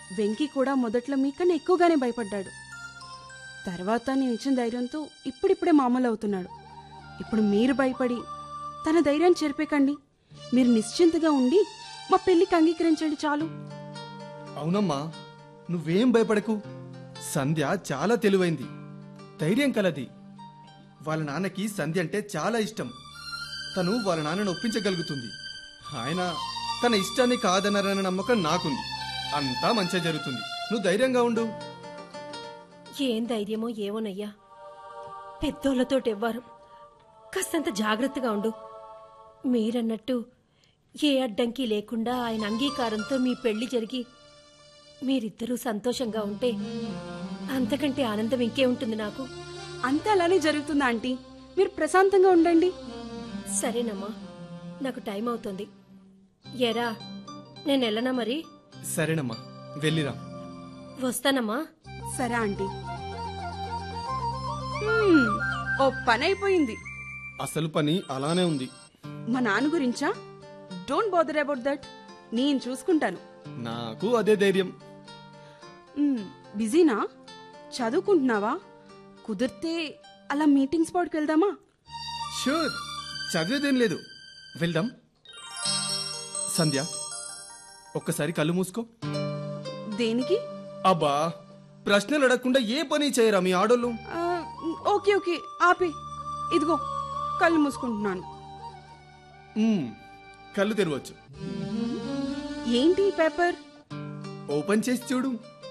వెంకీ కూడా మొదట్లో మీకన్నా ఎక్కువగానే భయపడ్డాడు తర్వాత నేను ఇచ్చిన ధైర్యంతో ఇప్పుడిప్పుడే మామూలు అవుతున్నాడు ఇప్పుడు మీరు భయపడి తన ధైర్యాన్ని చెరిపేకండి మీరు నిశ్చింతగా ఉండి మా పెళ్లికి అంగీకరించండి చాలు అవునమ్మా నువ్వేం భయపడకు సంధ్య చాలా తెలివైంది ధైర్యం కలది వాళ్ళ నాన్నకి సంధ్య అంటే చాలా ఇష్టం తను వాళ్ళ నాన్నను ఒప్పించగలుగుతుంది ఆయన తన ఇష్టాన్ని కాదనరన్న నమ్మకం నాకుంది అంతా మంచిగా జరుగుతుంది నువ్వు ధైర్యంగా ఉండు ఏం ధైర్యమో ఏమోనయ్యా పెద్దోళ్ళతోటెవ్వారు కాస్తంత జాగ్రత్తగా ఉండు మీరన్నట్టు ఏ అడ్డంకి లేకుండా ఆయన అంగీకారంతో మీ పెళ్లి జరిగి మీరిద్దరూ సంతోషంగా ఉంటే అంతకంటే ఆనందం ఇంకే ఉంటుంది నాకు అంతా అలానే జరుగుతుందా ఆంటీ మీరు ప్రశాంతంగా ఉండండి సరేనమ్మా నాకు టైం అవుతుంది ఎరా నేను వెళ్ళనా మరి సరేనమ్మా వెళ్ళిరా వస్తానమ్మా సరే ఆంటీ హ్మ్, ఓ పని అయిపోయింది అసలు పని అలానే ఉంది మా నాన్న గురించా డోంట్ బాదర్ అబౌట్ దట్ నేను చూసుకుంటాను నాకు అదే ధైర్యం మ్, బిజీనా చదువుకుంటున్నావా కుదిరితే అలా మీటింగ్ స్పాట్కి వెళ్దామా షూర్ చదివేదేం లేదు వెళ్దాం సంధ్య ఒక్కసారి కళ్ళు మూసుకో దేనికి అబ్బా ప్రశ్నలు అడగకుండా ఏ పని చేయరా మీ ఆడోళ్ళు ఆ, ఓకే ఓకే ఆపే ఇదిగో కళ్ళు మూసుకుంటున్నాను మ్మ్, కళ్ళు తెరవచ్చు ఏంటి ఈ పేపర్ ఓపెన్ చేసి చూడు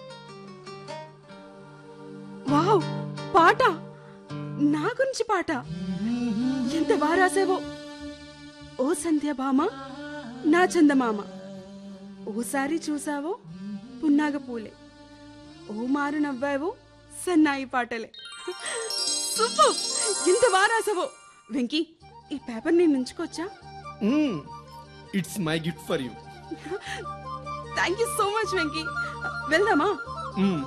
వావ్ పాట నా గురించి పాట ఎంత బాగా రాసావో ఓ సంధ్యభామ నా చందమామ ఓసారి చూసావో పున్నాగ పూలే ఓ మారు నవ్వావో సన్నాయి పాటలే సూపర్ ఎంత బాగా రాసావో వెంకీ ఈ పేపర్ నేను ఉంచుకోవచ్చా it's my gift for you thank you so much Venky వెళ్దామా మ్.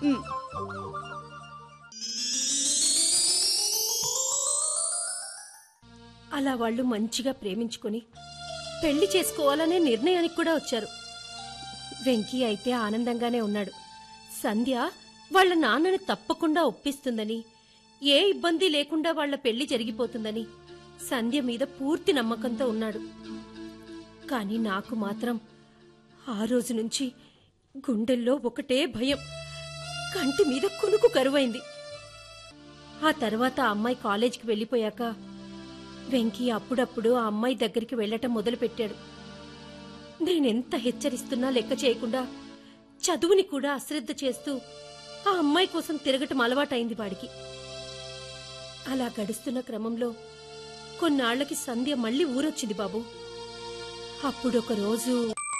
అలా వాళ్ళు మంచిగా ప్రేమించుకొని పెళ్లి చేసుకోవాలనే నిర్ణయానికి కూడా వచ్చారు వెంకీ అయితే ఆనందంగానే ఉన్నాడు సంధ్య వాళ్ళ నాన్నని తప్పకుండా ఒప్పిస్తుందని ఏ ఇబ్బంది లేకుండా వాళ్ళ పెళ్లి జరిగిపోతుందని సంధ్య మీద పూర్తి నమ్మకంతో ఉన్నాడు కానీ నాకు మాత్రం ఆ రోజు నుంచి గుండెల్లో ఒకటే భయం కంటి మీద కునుకు కరువైంది ఆ తర్వాత ఆ అమ్మాయి కాలేజీకి వెళ్ళిపోయాక వెంకీ అప్పుడప్పుడు ఆ అమ్మాయి దగ్గరికి వెళ్ళటం మొదలుపెట్టాడు నేనెంత హెచ్చరిస్తున్నా లెక్క చేయకుండా చదువుని కూడా అశ్రద్ధ చేస్తూ ఆ అమ్మాయి కోసం తిరగటం అలవాటైంది వాడికి అలా గడుస్తున్న క్రమంలో కొన్నాళ్లకి సంధ్య మళ్ళీ ఊరొచ్చింది బాబు అప్పుడొక రోజు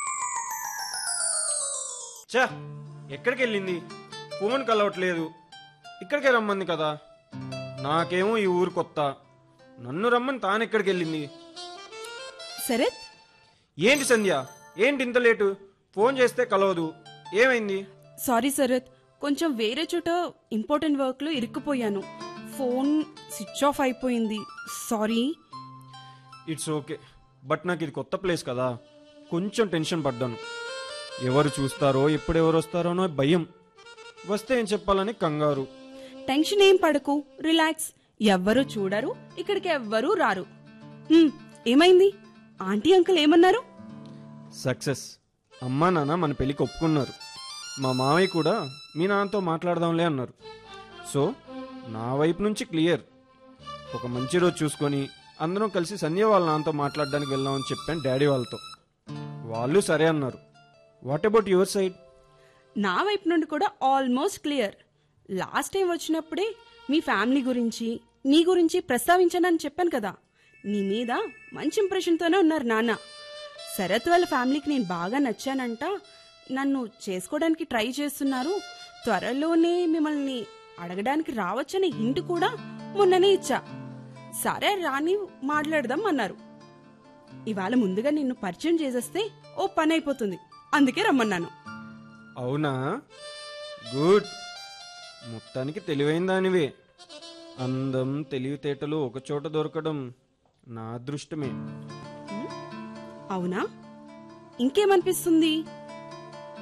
చా ఎక్కడికి వెళ్ళింది ఫోన్ కలవట్లేదు ఇక్కడికే రమ్మంది కదా నాకేమో ఈ ఊరు కొత్త నన్ను రమ్మని తానెక్కడికి వెళ్ళింది శరత్ ఏంటి సంధ్య ఏంటి ఇంత లేటు ఫోన్ చేస్తే కలవదు ఏమైంది సారీ శరత్ కొంచెం వేరే చోట ఇంపార్టెంట్ వర్క్లో ఇరుక్కుపోయాను ఫోన్ స్విచ్ ఆఫ్ అయిపోయింది సారీ ఇట్స్ ఓకే బట్ నాకు ఇది కొత్త ప్లేస్ కదా కొంచెం టెన్షన్ పడ్డాను ఎవరు చూస్తారో ఎప్పుడెవరు వస్తారోనో భయం వస్తే ఏం చెప్పాలని కంగారు టెన్షన్ ఏం పడకు రిలాక్స్ ఎవ్వరూ చూడరు ఇక్కడికి ఎవ్వరూ రారు హ్మ్, ఏమైంది ఆంటీ అంకుల్ ఏమన్నారు సక్సెస్ అమ్మా నాన్న మన పెళ్ళికి ఒప్పుకున్నారు మా మావయ్య కూడా మీ నాన్నతో మాట్లాడదాంలే అన్నారు సో నా వైపు నుంచి క్లియర్ ఒక మంచి రోజు చూసుకొని అందరం కలిసి సంధ్య వాళ్ళ నాన్నతో మాట్లాడడానికి వెళ్దామని చెప్పాను డాడీ వాళ్ళతో వాళ్ళు సరే అన్నారు వాట్ అబౌట్ యువర్ సైడ్ నా వైపు నుండి కూడా ఆల్మోస్ట్ క్లియర్ లాస్ట్ టైం వచ్చినప్పుడే మీ ఫ్యామిలీ గురించి నీ గురించి ప్రస్తావించానని చెప్పాను కదా నీ మీద మంచి ఇంప్రెషన్తోనే ఉన్నారు నాన్న శరత్ వాళ్ళ ఫ్యామిలీకి నేను బాగా నచ్చానంట నన్ను చేసుకోవడానికి ట్రై చేస్తున్నారు త్వరలోనే మిమ్మల్ని అడగడానికి రావచ్చనే హింట్ కూడా మొన్ననే ఇచ్చా సరే రాని మాట్లాడదాం అన్నారు ఇవాళ ముందుగా నిన్ను పరిచయం చేసేస్తే ఓ పని అయిపోతుంది అందుకే రమ్మన్నాను అవునా గుడ్ మొత్తానికి తెలివైన దానివే అందం తెలివితేటలు ఒకచోట దొరకడం నా అదృష్టమే అవునా ఇంకేమనిపిస్తుంది